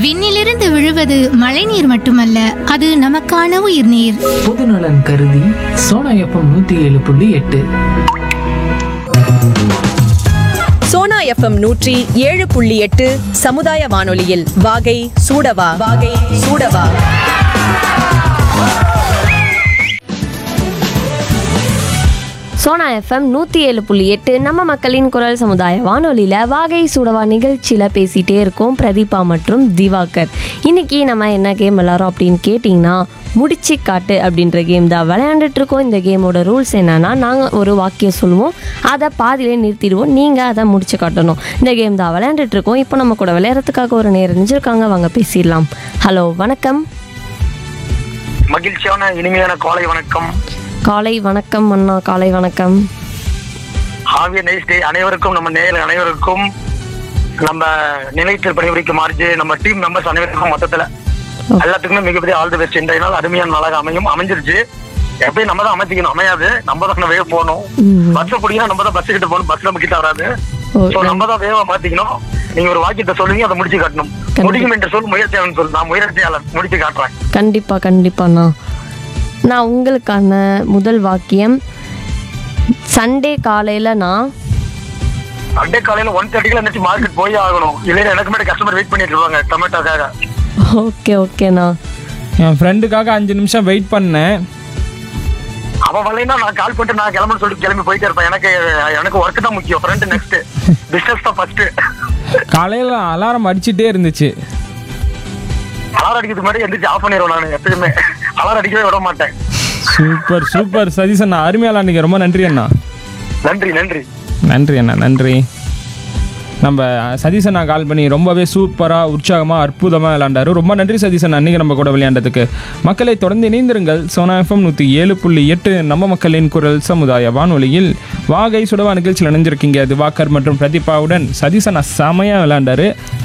விண்ணிலிருந்து விழுவது மழைநீர் மட்டுமல்ல அது நமக்கான உயிர்நீர் பொதுநலன் கருதி சோனா எஃப்எம் நூத்தி ஏழு புள்ளி எட்டு சோனா எஃப்எம் நூற்றி ஏழு புள்ளி எட்டு சமுதாய வானொலியில் வாகை சூடவா வாகை சூடவா சோனா எஃப்எம் நூற்றி ஏழு புள்ளி எட்டு நம்ம மக்களின் குரல் சமுதாய வானொலியில் வாகை சுடவா நிகழ்ச்சியில் பேசிகிட்டே இருக்கோம் பிரதீபா மற்றும் திவாகர் இன்னைக்கு நம்ம என்ன கேம் விளாட்றோம் அப்படின்னு கேட்டிங்கன்னா முடிச்சு காட்டு அப்படின்ற கேம் தான் விளையாண்டுட்டு இருக்கோம் இந்த கேமோட ரூல்ஸ் என்னன்னா நாங்கள் ஒரு வாக்கியம் சொல்லுவோம் அதை பாதியிலே நிறுத்திடுவோம் நீங்கள் அதை முடிச்சு காட்டணும் இந்த கேம் தான் விளையாண்டுட்டு இருக்கோம் இப்போ நம்ம கூட விளையாடுறதுக்காக ஒரு நேரம் நினைச்சிருக்காங்க வாங்க பேசிடலாம் ஹலோ வணக்கம் மகிழ்ச்சியான இனிமையான காலை வணக்கம் காலை வணக்கம் அண்ணா காலை வணக்கம் ஹாவிய நைஸ் டே அனைவருக்கும் நம்ம நேயர் அனைவருக்கும் நம்ம நிலையத்தில் பணிபுரிக்கும் ஆர்ஜி நம்ம டீம் மெம்பர்ஸ் அனைவருக்கும் மொத்தத்துல எல்லாத்துக்குமே மிகப்பெரிய ஆல் தி பெஸ்ட் இன்றைய நாள் அருமையான நாளாக அமையும் அமைஞ்சிருச்சு எப்பயும் நம்ம தான் அமைச்சிக்கணும் அமையாது நம்ம தான் வேக போகணும் பஸ் பிடிக்கணும் நம்ம தான் பஸ் கிட்ட போகணும் பஸ் நம்ம கிட்ட வராது ஓ, சோ நம்ம தான் வேகமா மாத்திக்கணும் நீங்க ஒரு வாக்கியத்தை சொல்லுவீங்க அதை முடிச்சு காட்டணும் கண்டிப்பா. முடியும் என்று சொல் முயற்சியாளன் சொல் நான் முயற்சியாளர் முடிச்சு காட்டுறேன் கண்டிப்பா கண்டிப்பாண்ணா நான் உங்களுக்கான முதல் வாக்கியம் சண்டே காலையில் நான் அப்படியே காலையில ஒன் தேர்ட்டிக்கு இருந்துச்சு மார்க்கெட் போய் ஆகணும் இல்லைன்னா எனக்கு மேலே கஸ்டமர் வெயிட் பண்ணிட்டு இருப்பாங்க டொமேட்டோக்காக ஓகே ஓகேண்ணா என் ஃப்ரெண்டுக்காக அஞ்சு நிமிஷம் வெயிட் பண்ணேன் அவன் வரலைன்னா நான் கால் பண்ணிட்டு நான் கிளம்புன்னு சொல்லிட்டு கிளம்பி போயிட்டே இருப்பேன் எனக்கு எனக்கு ஒர்க் தான் முக்கியம் ஃப்ரெண்ட் நெக்ஸ்ட் பிசினஸ் தான் ஃபர்ஸ்ட் காலையில் அலாரம் அடிச்சிட்டே இருந்துச்சு அலாரம் அடிக்கிறதுக்கு முன்னாடி எந்திரிச்சு ஆஃப் பண்ணிடுவேன் நான் எப்பயுமே அலாரம் அடிக்கவே விட மாட்டேன் சூப்பர் சூப்பர் சதீஷ் அண்ணா அருமையாளா நீங்கள் ரொம்ப நன்றி அண்ணா நன்றி நன்றி நன்றி அண்ணா நன்றி நம்ம சதீஷ் அண்ணா கால் பண்ணி ரொம்பவே சூப்பராக உற்சாகமாக அற்புதமாக விளையாண்டாரு ரொம்ப நன்றி சதீஷ் அண்ணா அன்றைக்கி நம்ம கூட விளையாண்டதுக்கு மக்களை தொடர்ந்து இணைந்திருங்கள் சோனா எஃப்எம் நூற்றி ஏழு புள்ளி எட்டு நம்ம மக்களின் குரல் சமுதாய வானொலியில் வாகை சுடவா நிகழ்ச்சியில் இணைஞ்சிருக்கீங்க திவாகர் மற்றும் பிரதீபாவுடன் சதீஷ் அண்ணா செமையாக விளையாண்டாரு